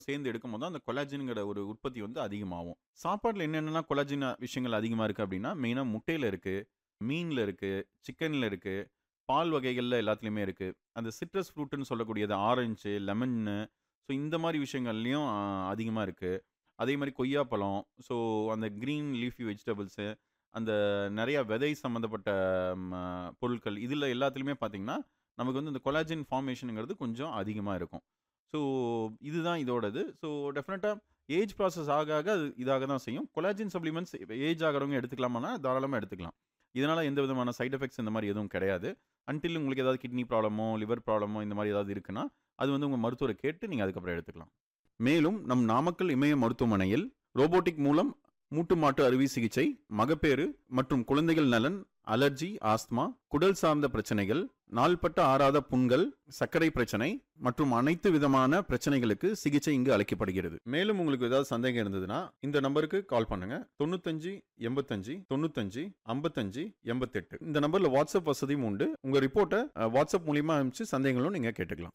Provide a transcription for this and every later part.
சேர்ந்து எடுக்கும்போது தான் அந்த கொலாஜின்ங்கிற ஒரு உற்பத்தி வந்து அதிகமாகும். சாப்பாட்ல என்னென்னலாம் கொலாஜின் விஷயங்கள் அதிகமா இருக்கு அப்படின்னா, மெயினா முட்டையில இருக்கு, மீன்ல இருக்கு, சிக்கன்ல இருக்கு, பால் வகைகள்ல எல்லாத்துலயுமே இருக்கு. அந்த சிட்ரஸ் ஃப்ரூட்ன்னு சொல்லக்கூடியது ஆரஞ்சு, லெமன்னு ஸோ இந்த மாரி விஷயங்கள்லயும் அ அதிகமா இருக்கு. அதே மாரி கொய்யாப்பழம், ஸோ அந்த கிரீன் லீஃபி வெஜிடபிள்ஸு, அந்த நெறைய விதை சம்மந்தப்பட்ட ம பொருட்கள் இதில எல்லாத்துலயுமே பார்த்தீங்கன்னா, நமக்கு வந்து இந்த கொலாஜின் ஃபார்மேஷன்ங்கிறது கொஞ்சம் அதிகமா இருக்கும். ஸோ இதுதான் இதோடது. ஸோ டெஃபினட்டா ஏஜ் ப்ராசஸ் ஆக ஆக அது இதாக தான் செய்யும். கொலாஜின் சப்ளிமெண்ட்ஸ் ஏஜ் ஆகுறவங்க எடுத்துக்கலாமான்னா, தாராளமா எடுத்துக்கலாம். இதனால எந்த விதமான சைட் எஃபெக்ட்ஸ் இந்த மாரி எதுவும் கிடையாது. அன்டில் உங்களுக்கு ஏதாவது கிட்னி ப்ராப்ளமோ, லிவர் ப்ராப்ளமோ இந்த மாரி ஏதாவது இருக்குன்னா, அது வந்து உங்க மருத்துவர கேட்டு நீங்க அதுக்கப்புறம் எடுத்துக்கலாம். மேலும் நம் நாமக்கல் இமய மருத்துவமனையில் ரோபோட்டிக் மூலம் மூட்டு மாட்டு அறுவை சிகிச்சை, மகப்பேறு மற்றும் குழந்தைகள் நலன், அலர்ஜி, ஆஸ்துமா, குடல் சார்ந்த பிரச்சனைகள், நாள்பட்ட ஆறாத புண்கள், சர்க்கரை பிரச்சனை மற்றும் அனைத்து விதமான பிரச்சனைகளுக்கு சிகிச்சை இங்கு அளிக்கப்படுகிறது. மேலும் உங்களுக்கு ஏதாவது சந்தேகம் இருந்ததுன்னா, இந்த நம்பருக்கு கால் பண்ணுங்க. 95 85 95 55 88 இந்த நம்பர்ல வாட்ஸ்அப் வசதியும் உண்டு. உங்க ரிப்போர்ட்ட அ வாட்ஸ்அப் மூலியமா அனுப்பிச்சு சந்தேகங்களும் நீங்க கேட்டுக்கலாம்.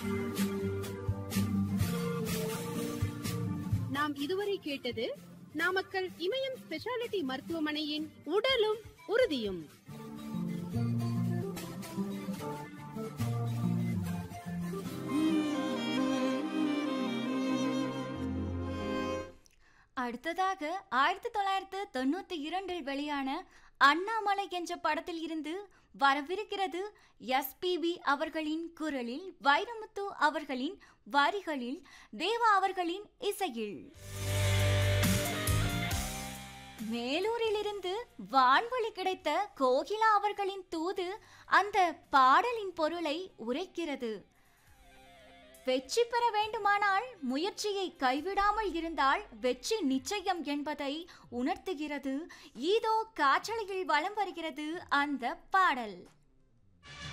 நாம் இதுவரை கேட்டது நாமக்கல் இமயம் ஸ்பெஷாலிட்டி மருத்துவமனையின் உடலும் உறுதியும் அடுத்ததாக ஆயிரத்தி தொள்ளாயிரத்து தொண்ணூத்தி இரண்டில் வெளியான அண்ணாமலை என்ற படத்தில் இருந்து வரவிருக்கிறது எஸ்பிபி அவர்களின் குரலில் வைரமுத்து அவர்களின் வரிகளில் தேவா அவர்களின் இசையில் மேலூரிலிருந்து வான்வழி கிடைத்த கோகிலா அவர்களின் தூது அந்த பாடலின் பொருளை உரைக்கிறது வெற்றி பெற வேண்டுமானால் முயற்சியை கைவிடாமல் இருந்தால் வெற்றி நிச்சயம் என்பதை உணர்த்துகிறது இதோ காற்றலையில் வலம் வருகிறது அந்த பாடல்